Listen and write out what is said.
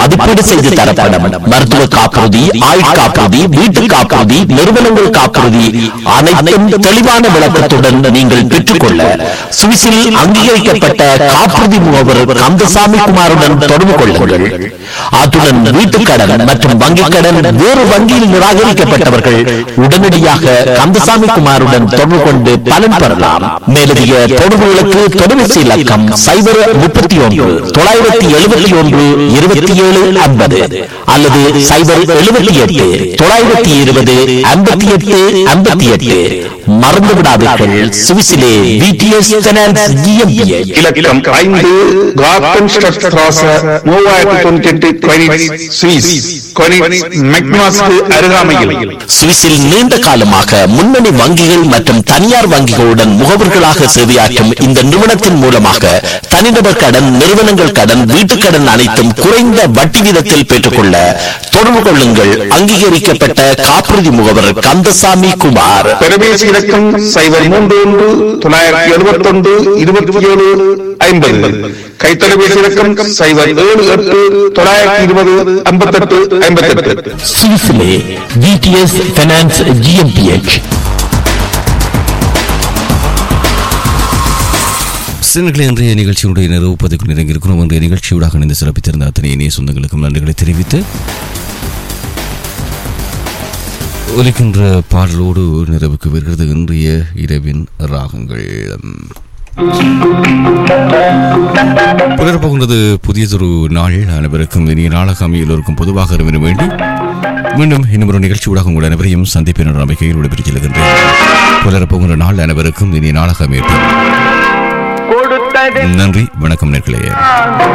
மதிப்பீடு செய்து தரப்படும் மருத்துவ காப்புறுதி ஆயுள் காப்புறுதி வீட்டு காப்புறுதி நிறுவனங்கள் காப்புறுதி அனைத்தும் தெளிவான விளக்கத்துடன் நீங்கள் பெற்றுக்கொள்ள சுவிஸில் அங்கீகரிக்கப்பட்ட காப்புறுதி முகவர் கந்தசாமி குமாருடன் தொடர்பு கொள்ளுங்கள் அத்துடன் வீட்டுக் கடன் மற்றும் வங்கிக் கடன் வேறு வங்கியில் நிராகரிக்கப்பட்டவர்கள் உடனடியாக கந்தசாமி குமாருடன் தொடர்பு கொண்டு பலன் பெறலாம் மேலதிக தொடர்புகளுக்கு தொலைபேசி இலக்கம் சைபர் முப்பத்தி ஒன்று தொள்ளாயிரத்தி எழுபத்தி ஒன்று இருபத்தி ஏழு ஐம்பது அல்லது சைபர் எழுபத்தி எட்டு தொள்ளாயிரத்தி இருபது ஐம்பத்தி எட்டு ஐம்பத்தி எட்டு மறந்து விடாதீர்கள் சுவிஸிலே விடிஎஸ் ஃபைனான்ஸ் GmbH. இலக்கம் ஐந்து கார்டன் ஸ்ட்ராச மூவாயிரத்தி தொண்ணூத்தி எட்டு கொனிட்ஸ் சுவிஸ் கொனிட்ஸ் மெக்னாஸ்க்கு அருகாமையில் சுவிஸில் நீண்ட காலமாக முன்னணி வங்கிகள் மற்றும் தனியார் வங்கிகளுடன் முகவர்களாக சேவையாற்றும் இந்த நிறுவனத்தின் மூலமாக தனிநபர் கடன் நிறுவனங்கள் கடன் வீட்டுக் கடன் அனைத்தும் குறைந்த வட்டி வீதத்தில் பெற்றுக்கொள்ள தொடர்பு கொள்ளுங்கள் அங்கீகரிக்கப்பட்ட காப்புறுதி முகவர் கந்தசாமி குமார் தொலைபேசி இலக்கம் சைபர் மூன்று ஒன்று தொள்ளாயிரத்தி எழுபத்தி ஒன்று இருபத்தி ஏழு ஐம்பது கைத்தொலைபேசி இலக்கம் சைபர் ஏழு எட்டு தொள்ளாயிரத்தி இருபது ஐம்பத்தெட்டு ஐம்பத்தெட்டு சுவிஸிலே விடிஎஸ் ஃபைனான்ஸ் ஜிஎம்பிஎச் சின்னர்களே இன்றைய நிகழ்ச்சியுடைய நிறைவு பதவிக்கு நெருங்கியிருக்கிறோம் இன்றைய நிகழ்ச்சியூடாக இணைந்து சிறப்பித்திருந்த அத்தனை இணைய சொந்தங்களுக்கும் நன்றிகளை தெரிவித்து ஒலிக்கின்ற பாடலோடு நிறைவுக்கு வருகிறது இன்றைய இரவின் ராகங்கள் புலரப்போகின்றது புதியதொரு நாள் அனைவருக்கும் இனிய நாளாக அமைய எல்லோருக்கும் பொதுவாக இருவிட வேண்டி மீண்டும் இன்னும் ஒரு நிகழ்ச்சியூடாக உங்கள் அனைவரையும் சந்திப்பின் நம்பிக்கையில் விடைபெற்றுச் செல்கின்றேன் புலரப்போகின்ற நாள் அனைவருக்கும் இனிய நாளாக அமையட்டும் கொடுத்தது நன்றி வணக்கம் நேர்களே